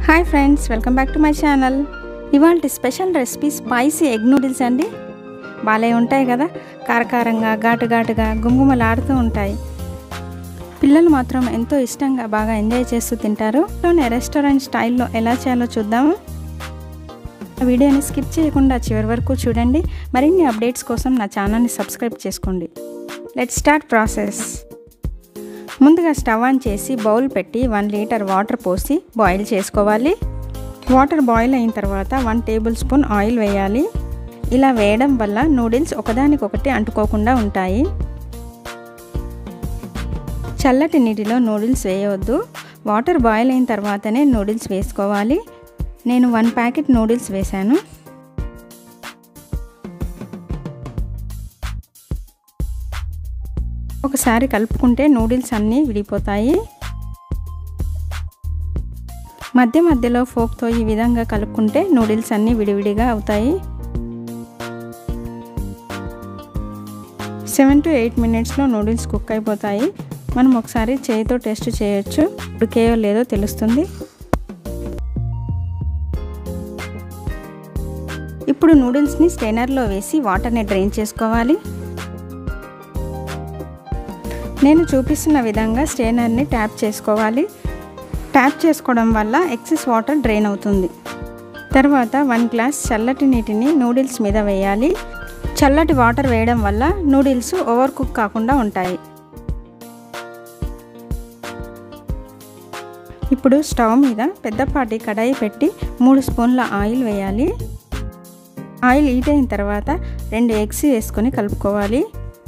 hi friends welcome back to my channel ఇవాళ special recipe spicy egg noodles అండి బాలే ఉంటాయి కదా కారకారంగా ఘాటు ఘాటుగా గుమగుమలాడుతూ ఉంటాయి పిల్లలు మాత్రం ఎంతో ఇష్టంగా బాగా ఎంజాయ్ చేస్తూ తింటారు లోనే రెస్టారెంట్ స్టైల్లో ఎలా చేయాలో చూద్దాము ఆ వీడియోని స్కిప్ చేయకుండా చివరి వరకు చూడండి మరిన్ని అప్డేట్స్ కోసం నా ఛానల్ని సబ్స్క్రైబ్ చేసుకోండి లెట్ స్టార్ట్ ప్రాసెస్ ముందుగా స్టవ్ ఆన్ చేసి బౌల్ పెట్టి వన్ లీటర్ వాటర్ పోసి బాయిల్ చేసుకోవాలి వాటర్ బాయిల్ అయిన తర్వాత వన్ టేబుల్ స్పూన్ ఆయిల్ వేయాలి ఇలా వేయడం వల్ల నూడిల్స్ ఒకదానికొకటి అంటుకోకుండా ఉంటాయి చల్లటి నీటిలో నూడిల్స్ వేయవద్దు వాటర్ బాయిల్ అయిన తర్వాతనే నూడిల్స్ వేసుకోవాలి నేను వన్ ప్యాకెట్ నూడిల్స్ వేశాను ఒకసారి కలుపుకుంటే నూడిల్స్ అన్నీ విడిపోతాయి మధ్య మధ్యలో ఫోక్తో ఈ విధంగా కలుపుకుంటే నూడిల్స్ అన్నీ విడివిడిగా అవుతాయి సెవెన్ టు ఎయిట్ మినిట్స్లో నూడిల్స్ కుక్ అయిపోతాయి మనం ఒకసారి చేయితో టెస్ట్ చేయొచ్చు ఉడికేయో లేదో తెలుస్తుంది ఇప్పుడు నూడిల్స్ని స్టెయినర్లో వేసి వాటర్ని డ్రైన్ చేసుకోవాలి నేను చూపిస్తున్న విధంగా స్టెయినర్ని ట్యాప్ చేసుకోవాలి ట్యాప్ చేసుకోవడం వల్ల ఎక్సెస్ వాటర్ డ్రైన్ అవుతుంది తర్వాత వన్ గ్లాస్ చల్లటి నీటిని నూడిల్స్ మీద వేయాలి చల్లటి వాటర్ వేయడం వల్ల నూడిల్స్ ఓవర్ కుక్ కాకుండా ఉంటాయి ఇప్పుడు స్టవ్ మీద పెద్దపాటి కడాయి పెట్టి మూడు స్పూన్ల ఆయిల్ వేయాలి ఆయిల్ హీట్ అయిన తర్వాత రెండు ఎగ్స్ వేసుకొని కలుపుకోవాలి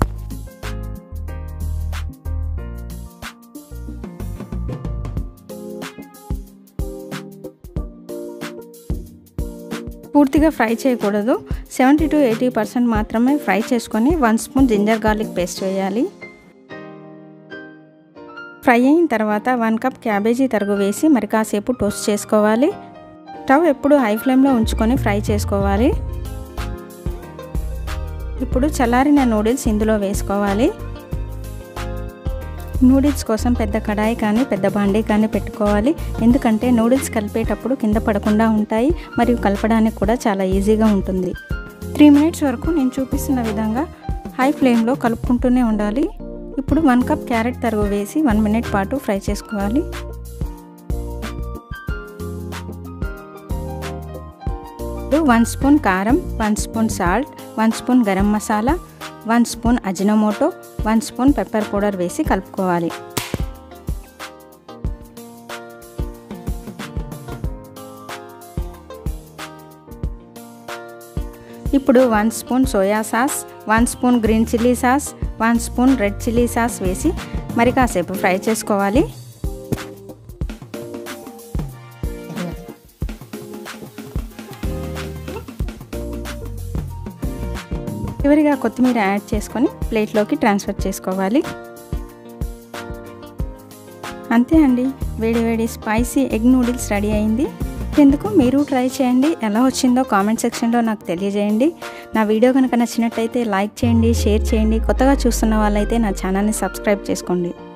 పూర్తిగా ఫ్రై చేయకూడదు సెవెంటీ టు ఎయిటీ పర్సెంట్ మాత్రమే ఫ్రై చేసుకొని one spoon ginger garlic paste వేయాలి ఫ్రై అయిన తర్వాత వన్ కప్ క్యాబేజీ తరుగు వేసి మరి కాసేపు టోస్ట్ చేసుకోవాలి స్టవ్ ఎప్పుడు హై ఫ్లేమ్లో ఉంచుకొని ఫ్రై చేసుకోవాలి ఇప్పుడు చల్లారిన నూడిల్స్ ఇందులో వేసుకోవాలి నూడిల్స్ కోసం పెద్ద కడాయి కానీ పెద్ద బాండీ కానీ పెట్టుకోవాలి ఎందుకంటే నూడిల్స్ కలిపేటప్పుడు కింద పడకుండా ఉంటాయి మరియు కలపడానికి కూడా చాలా ఈజీగా ఉంటుంది త్రీ మినిట్స్ వరకు నేను చూపిస్తున్న విధంగా హై ఫ్లేమ్లో కలుపుకుంటూనే ఉండాలి ఇప్పుడు వన్ కప్ క్యారెట్ తరుగు వేసి వన్ మినిట్ పాటు ఫ్రై చేసుకోవాలి వన్ స్పూన్ కారం one spoon salt one spoon garam masala one spoon Ajinomoto one spoon pepper powder వేసి కలుపుకోవాలి ఇప్పుడు one spoon soya sauce one spoon green chilli sauce one spoon red chilli sauce వేసి మరి కాసేపు fry చేసుకోవాలి చివరిగా కొత్తిమీర యాడ్ చేసుకొని ప్లేట్లోకి ట్రాన్స్ఫర్ చేసుకోవాలి అంతే అండి వేడి వేడి స్పైసీ ఎగ్ నూడిల్స్ రెడీ అయింది ఎందుకు మీరు ట్రై చేయండి ఎలా వచ్చిందో కామెంట్ సెక్షన్లో నాకు తెలియజేయండి నా వీడియో కనుక నచ్చినట్టయితే లైక్ చేయండి షేర్ చేయండి కొత్తగా చూస్తున్న వాళ్ళైతే నా ఛానల్ని సబ్స్క్రైబ్ చేసుకోండి